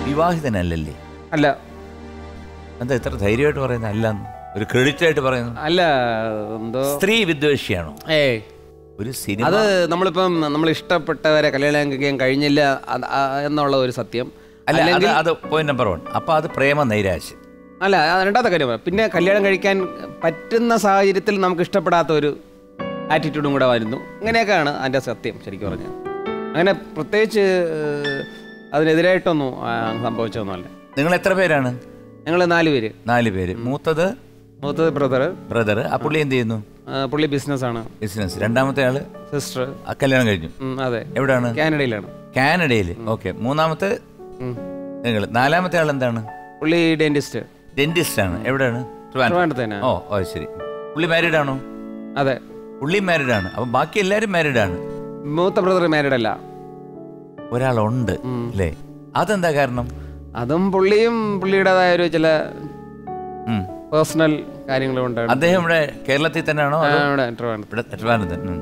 വിവാഹിതനല്ലല്ലേ അല്ല എന്താ ഇത്ര ധൈര്യമായിട്ട് പറയുന്നത് അല്ലെന്ന് ഒരു ക്രെഡിറ്റ് ആയിട്ട് പറയുന്നു അല്ല എന്തോ സ്ത്രീ വിദ്വേഷിയാണോ ഏയ് ഒരു സിനിമ അത് നമ്മളിപ്പം നമ്മൾ ഇഷ്ടപ്പെട്ടവരെ കല്യാണം കഴിക്കാൻ കഴിഞ്ഞില്ല അത് ആ എന്നുള്ള ഒരു സത്യം അല്ല അത് അല്ലെങ്കിൽ അത് പോയിന്റ് നമ്പർ വൺ അപ്പൊ അത് പ്രേമ നൈരാശ്യം അല്ല അത് രണ്ടാമത്തെ കാര്യം പറയാം. പിന്നെ കല്യാണം കഴിക്കാൻ പറ്റുന്ന സാഹചര്യത്തിൽ നമുക്ക് ഇഷ്ടപ്പെടാത്ത ഒരു ആറ്റിറ്റ്യൂഡും കൂടെ വരുന്നു അങ്ങനെയൊക്കെയാണ് അതിൻ്റെ സത്യം ശരിക്കും പറഞ്ഞാൽ അങ്ങനെ പ്രത്യേകിച്ച് ഏഹ്, അതിനെതിരായിട്ടൊന്നും ആ, സംഭവിച്ചതൊന്നുമല്ല നിങ്ങൾ എത്ര പേരാണ് ഞങ്ങൾ നാല് പേര് നാല് പേര് മൂത്തത് മൂത്തത് ബ്രദർ ബ്രദർ ആ പുള്ളി എന്ത് ചെയ്യുന്നു പുള്ളി ബിസിനസ്സാണ് ബിസിനസ് രണ്ടാമത്തെ ആള് സിസ്റ്റർ ആ കല്യാണം കഴിഞ്ഞു അതെ എവിടാണ് കാനഡയിലാണ് കാനഡയിൽ ഓക്കെ മൂന്നാമത്തെ ഉം. നിങ്ങൾ നാലാമത്തെ ആൾ എന്താണ് പുള്ളി ഡെന്റിസ്റ്റ് ഡെന്റിസ്റ്റ് ആണ് എവിടെയാണ് ട്രിവാൻഡ്രം. ട്രിവാൻഡ്രത്ത് തന്നെ ഓ ഓ ശരി പുള്ളി മാരീഡ് ആണോ അതെ പുള്ളി മാരീഡ് ആണ് അപ്പൊ ബാക്കി എല്ലാരും മാരീഡ് ആണ് മൂത്ത ബ്രദർ മാരീഡ് അല്ല ഒരാളുണ്ട് അല്ലേ അതെന്താ കാരണം അതും പുള്ളിയും പുള്ളിയുടേതായ ഒരു ചില ഉം. പേഴ്സണൽ കാര്യങ്ങൾ കൊണ്ടാണ് അദ്ദേഹം ഇവിടെ കേരളത്തിൽ തന്നെയാണോ ആ, അതോ ഇവിടെ ട്രിവാൻഡ്രത്ത്. ഇവിടെ ട്രിവാൻഡ്രത്ത് ഉം.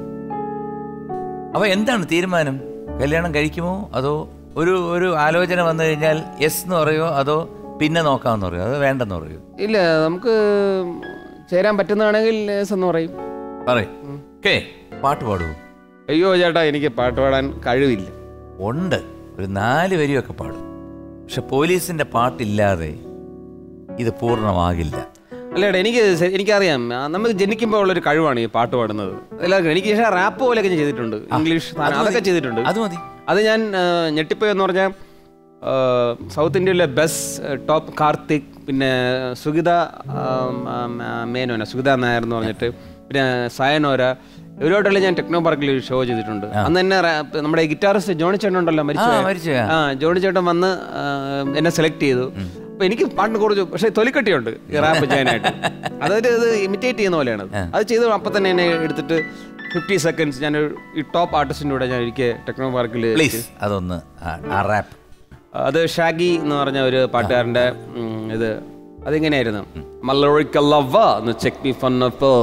അപ്പൊ എന്താണ് തീരുമാനം കല്യാണം കഴിക്കുമോ അതോ ഒരു ഒരു ആലോചന വന്നു കഴിഞ്ഞാൽ യെസ് എന്ന് പറയുമോ അതോ പിന്നെ നോക്കാമെന്ന് പറയുമോ അതോ വേണ്ടെന്ന് പറയുമോ ഇല്ല നമുക്ക് ചേരാൻ പറ്റുന്നതാണെങ്കിൽ ലേസ് എന്ന് പറയും പറയും ഓക്കേ പാട്ട് പാടുമോ അയ്യോ ചേട്ടാ എനിക്ക് പാട്ട് പാടാൻ കഴിവില്ല ഉണ്ട് ഒരു നാല് വരിയൊക്കെ പാടും പക്ഷെ പോലീസിന്റെ പാട്ടില്ലാതെ ഇത് പൂർണ്ണമാകില്ല അല്ല ചേട്ടാ എനിക്ക് ശ- എനിക്കറിയാം ആ, നമുക്ക് ജനിക്കുമ്പോൾ ഉള്ളൊരു കഴിവാണ് ഈ പാട്ട് പാടുന്നത് എല്ലാവർക്കും എനിക്ക് പക്ഷേ റാപ്പ് പോലെയൊക്കെ ഞാൻ ചെയ്തിട്ടുണ്ട് ഇംഗ്ലീഷ് സാധനം അതൊക്കെ ചെയ്തിട്ടുണ്ട് അത് മതി അത് ഞാൻ ആ, ഞെട്ടിപ്പോയി എന്ന് പറഞ്ഞാൽ ആ, സൗത്ത് ഇന്ത്യയിലെ ബെസ്റ്റ് ടോപ്പ് കാർത്തിക് പിന്നെ സുഗിത ആ, ആ, ആ, മേനോന സുഗിത നായർ എന്ന് പറഞ്ഞിട്ട് പിന്നെ സയനോര ഇവരോട്ടുള്ള ഞാൻ ടെക്നോ പാർക്കിൽ ഒരു ഷോ ചെയ്തിട്ടുണ്ട് അന്ന് തന്നെ റാപ്പ് നമ്മുടെ ഗിറ്റാറിസ്റ്റ് ജോണി ചേട്ടൻ ഉണ്ടല്ലോ മരിച്ചു ആ, മരിച്ചുപോയ. ആ ജോണി ചേട്ടൻ വന്ന് ആ, എന്നെ സെലക്ട് ചെയ്തു അപ്പൊ എനിക്ക് പാട്ടിന് കുറച്ച് പക്ഷേ തൊലിക്കട്ടിയുണ്ട് ഈ റാപ്പ് ചെയ്യാനായിട്ട് അതായത് ഇത് ഇമിറ്റേറ്റ് ചെയ്യുന്ന പോലെയാണ് അത്. അത് ചെയ്ത് അപ്പൊ തന്നെ എന്നെ എടുത്തിട്ട് ഫിഫ്റ്റി സെക്കൻഡ്സ് ഞാൻ ഒരു- ഈ ടോപ്പ് ആർട്ടിസ്റ്റിൻ്റെ കൂടെ ഞാൻ ഒരിക്കൽ ടെക്നോ പാർക്കിൽ പ്ലീസ് അതൊന്ന് ആ- ആ റാപ്പ് അത് ഷാഗി എന്ന് പറഞ്ഞ ഒരു പാട്ടുകാരൻ്റെ ഉം, ഇത് അതിങ്ങനെയായിരുന്നു മല്ലറിക്ക love check me fun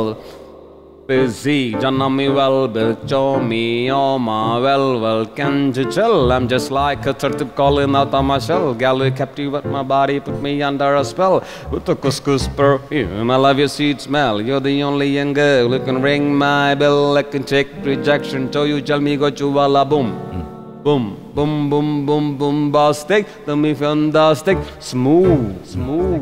Busy, John me well, Bill show me all my well, well, can't you tell? I'm just like a turtle calling out on my shell. Gal, you captivate my body, put me under a spell. With the couscous perfume, I love your sweet smell. You're the only young girl who can ring my bell. I can take rejection, so you tell me go to a boom. Boom, boom, boom, boom, boom, bastic. The me fantastic, smooth, smooth.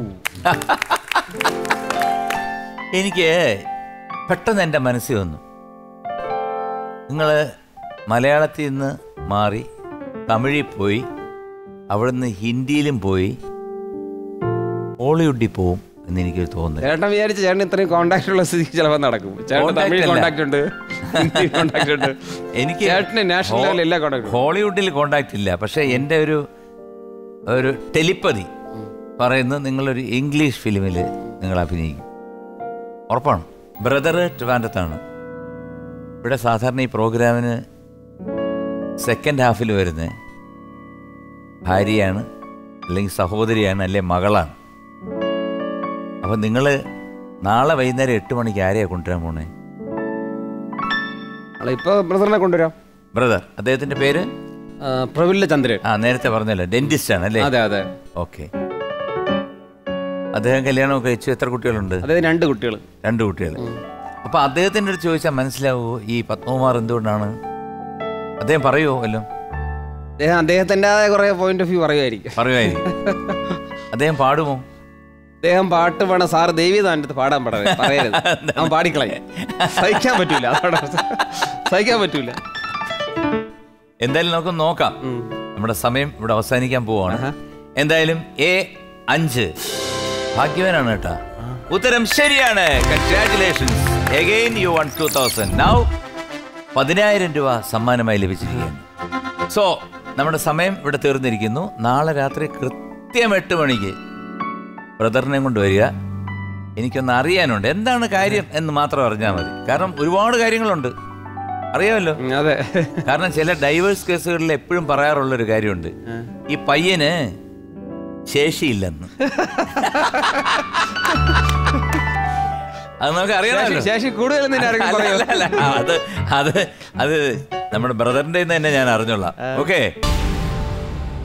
എനിക്ക് പെട്ടെന്ന് എൻ്റെ മനസ്സിൽ വന്നു നിങ്ങൾ മലയാളത്തിൽ നിന്ന് മാറി തമിഴിൽ പോയി അവിടുന്ന് ഹിന്ദിയിലും പോയി ഹോളിവുഡിൽ പോവും എന്ന് എനിക്കൊരു തോന്നുന്നു ചേട്ടൻ വിചാരിച്ച ചേട്ടൻ ഇത്രയും കോണ്ടാക്ട് ഉള്ള സ്ഥിതിക്ക് ചിലപ്പോൾ നടക്കും ചേട്ടൻ Contact തമിഴ് അല്ല. കോണ്ടാക്ട് ഉണ്ട് ഹിന്ദി കോണ്ടാക്ട് ഉണ്ട് എനിക്ക് ചേട്ടന് നാഷണൽ ലെവലിൽ എല്ലാ കോണ്ടാക്ട് ഹോളിവുഡിൽ കോണ്ടാക്ട് ഇല്ല പക്ഷെ എൻ്റെ ഒരു ഒരു ടെലിപ്പതി പറയുന്നത് നിങ്ങളൊരു ഇംഗ്ലീഷ് ഫിലിമിൽ നിങ്ങൾ അഭിനയിക്കും ഉറപ്പാണ് ബ്രദർ ട്രിവാൻഡത്താണ് ഇവിടെ സാധാരണ ഈ പ്രോഗ്രാമിന് സെക്കൻഡ് ഹാഫിൽ വരുന്നത് ഭാര്യയാണ് അല്ലെങ്കിൽ സഹോദരിയാണ് അല്ലെ മകളാണ് അപ്പം നിങ്ങൾ നാളെ വൈകുന്നേരം എട്ട് മണിക്ക് ആരെയാണ് കൊണ്ടുവരാൻ പോണേ ഇപ്പൊ ബ്രദറിനെ കൊണ്ടുവരാം ബ്രദർ അദ്ദേഹത്തിൻ്റെ പേര് ആ, പ്രഫുല്ല ചന്ദ്രൻ ആ നേരത്തെ പറഞ്ഞല്ലോ ഡെന്റിസ്റ്റ് ആണ് അല്ലേ അതെ അതെ ഓക്കെ അദ്ദേഹം കല്യാണമൊക്കെ കഴിച്ചു എത്ര കുട്ടികളുണ്ട് അതായത് രണ്ട് കുട്ടികൾ രണ്ട് കുട്ടികൾ അപ്പൊ അദ്ദേഹത്തിൻ്റെ അടുത്ത് ചോദിച്ചാൽ മനസ്സിലാവുമോ ഈ പത്മകുമാർ എന്തുകൊണ്ടാണ് അദ്ദേഹം പറയുമോ വല്ലോ അദ്ദേഹം അദ്ദേഹത്തിൻ്റെതായ കുറെ പോയിന്റ് ഓഫ് വ്യൂ പറയുമായിരിക്കും പറയുമായിരിക്കും അദ്ദേഹം പാടുമോ അദ്ദേഹം പാട്ട് പാടാൻ സാറ് ദേവി താൻ്റെ അടുത്ത് പാടാൻ പാടാ പറയരുത് അവൻ പാടിക്കളയും സഹിക്കാൻ പറ്റൂല അതോടെ സഹിക്കാൻ പറ്റൂല എന്തായാലും നമുക്ക് നോക്കാം നമ്മുടെ സമയം ഇവിടെ അവസാനിക്കാൻ പോവാണ് എന്തായാലും എ അഞ്ച് ഭാഗ്യവാനാണ് കേട്ടാ ഉത്തരം ശരിയാണ് congratulations again you won two thousand now പതിനായിരം രൂപ സമ്മാനമായി ലഭിച്ചിരിക്കുകയാണ് സോ നമ്മുടെ സമയം ഇവിടെ തീർന്നിരിക്കുന്നു നാളെ രാത്രി കൃത്യം എട്ട് മണിക്ക് ബ്രദറിനെ കൊണ്ട് വരിക എനിക്കൊന്ന് അറിയാനുണ്ട് എന്താണ് കാര്യം എന്ന് മാത്രം അറിഞ്ഞാൽ മതി കാരണം ഒരുപാട് കാര്യങ്ങളുണ്ട് അറിയാമല്ലോ ഉം, അതെ കാരണം ചില ഡൈവേഴ്സ് കേസുകളിൽ എപ്പോഴും പറയാറുള്ള ഒരു കാര്യമുണ്ട് ഈ പയ്യന് ശേഷിയില്ലെന്ന് അത് നമുക്ക് അറിയാമല്ലോ ശേഷി- ശേഷി കൂടുതൽ നിന്നെ ആരെങ്കിലും അല്ല, പറയോ അല്ല, അല്ല. അത് അത് അത് നമ്മുടെ ബ്രദറിന്റെ തന്നെ ഞാൻ അറിഞ്ഞോളാം ഓക്കെ